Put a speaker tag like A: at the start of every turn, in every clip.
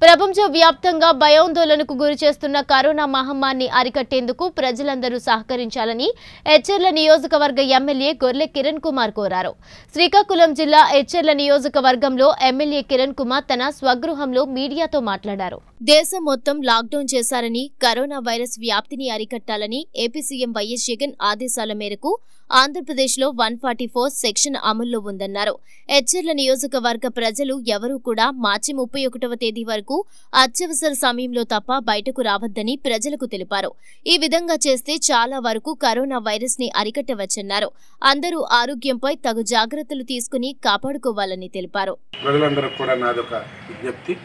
A: ప్రపంచ వ్యాప్తంగా భయాందోళనకు గురి చేస్తున్న కరోనా మహమ్మారిని అరికట్టేందుకు ప్రజలందరూ సహకరించాలని ఎచ్చెర్ల నియోజకవర్గ ఎమ్మెల్యే గొర్లె కిరణ్ కుమార్ కోరారు శ్రీకాకుళం జిల్లా ఎచ్చెర్ల నియోజకవర్గంలో ఎమ్మెల్యే కిరణ్ కుమార్ తన స్వగృహంలో మీడియాతో మాట్లాడారు దేశం మొత్తం లాక్డౌన్ చేశారని కరోనా వైరస్ వ్యాప్తిని అరికట్టాలని ఏపీ సీఎం వైఎస్ జగన్ ఆదేశాల మేరకు ఆంధ్రప్రదేశ్లో వన్ ఫార్టీ ఫోర్ సెక్షన్ అమల్లో ఉందన్నారు ఎచ్చెర్ల నియోజకవర్గ ప్రజలు ఎవరూ కూడా మార్చి ముప్పై ఒకటవ తేదీ వరకు అత్యవసర సమయంలో తప్ప బయటకు రావద్దని ప్రజలకు తెలిపారు ఈ విధంగా చేస్తే చాలా వరకు కరోనా వైరస్ ని అరికట్టవచ్చన్నారు అందరూ ఆరోగ్యంపై తగు జాగ్రత్తలు తీసుకుని కాపాడుకోవాలని తెలిపారు
B: ప్రజలందరూ కూడా నాదొక విజ్ఞప్తి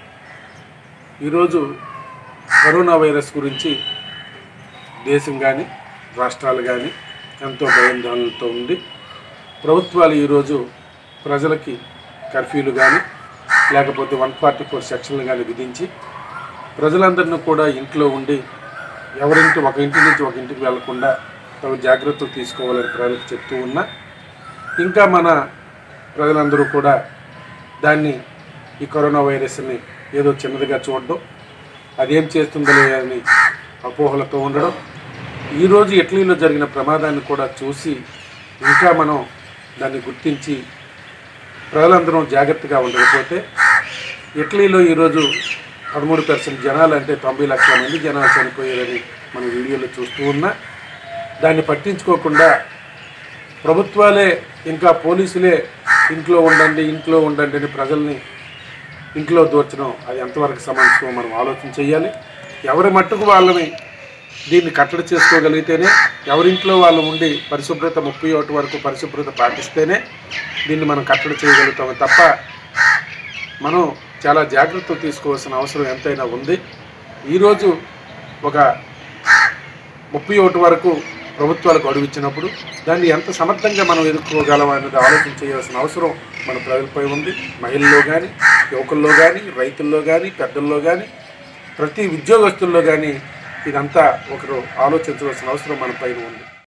B: ఈరోజు కరోనా వైరస్ గురించి దేశం కానీ రాష్ట్రాలు కానీ ఎంతో భయాందోళనలతో ఉంది ప్రభుత్వాలు ఈరోజు ప్రజలకి కర్ఫ్యూలు కానీ లేకపోతే వన్ ఫార్టీ ఫోర్ సెక్షన్లు కానీ విధించి ప్రజలందరినీ కూడా ఇంట్లో ఉండి ఎవరింటి ఒక ఇంటి నుంచి ఒక ఇంటికి వెళ్లకుండా తగు జాగ్రత్తలు తీసుకోవాలని ప్రజలకు చెప్తూ ఉన్నా ఇంకా మన ప్రజలందరూ కూడా దాన్ని ఈ కరోనా వైరస్ని ఏదో చిన్నదిగా చూడడం అదేం చేస్తుందో అని అపోహలతో ఉండడం ఈరోజు ఇటలీలో జరిగిన ప్రమాదాన్ని కూడా చూసి ఇంకా మనం దాన్ని గుర్తించి ప్రజలందరం జాగ్రత్తగా ఉండకపోతే ఇటలీలో ఈరోజు పదమూడు పర్సెంట్ జనాలు అంటే తొంభై లక్షల మంది జనాలు చనిపోయారని మన వీడియోలో చూస్తూ ఉన్నా దాన్ని పట్టించుకోకుండా ప్రభుత్వాలే ఇంకా పోలీసులే ఇంట్లో ఉండండి ఇంట్లో ఉండండి అని ప్రజల్ని ఇంట్లో దూర్చడం అది ఎంతవరకు సమంజసమో మనం ఆలోచన చేయాలి ఎవరి మట్టుకు వాళ్ళని దీన్ని కట్టడి చేసుకోగలిగితేనే ఎవరింట్లో వాళ్ళు ఉండి పరిశుభ్రత ముప్పై ఒకటి వరకు పరిశుభ్రత పాటిస్తేనే దీన్ని మనం కట్టడి చేయగలుగుతాము తప్ప మనం చాలా జాగ్రత్తలు తీసుకోవాల్సిన అవసరం ఎంతైనా ఉంది ఈరోజు ఒక ముప్పై ఒకటి వరకు ప్రభుత్వాలకు అడుగు ఇచ్చినప్పుడు దాన్ని ఎంత సమర్థంగా మనం ఎదుర్కోగలం అనేది ఆలోచన చేయాల్సిన అవసరం మన ప్రజలపై ఉంది మహిళల్లో కానీ యువకుల్లో కానీ రైతుల్లో కానీ పెద్దల్లో కానీ ప్రతి ఉద్యోగస్తుల్లో కానీ ఇదంతా ఒకరు ఆలోచించవలసిన అవసరం మన పైన ఉంది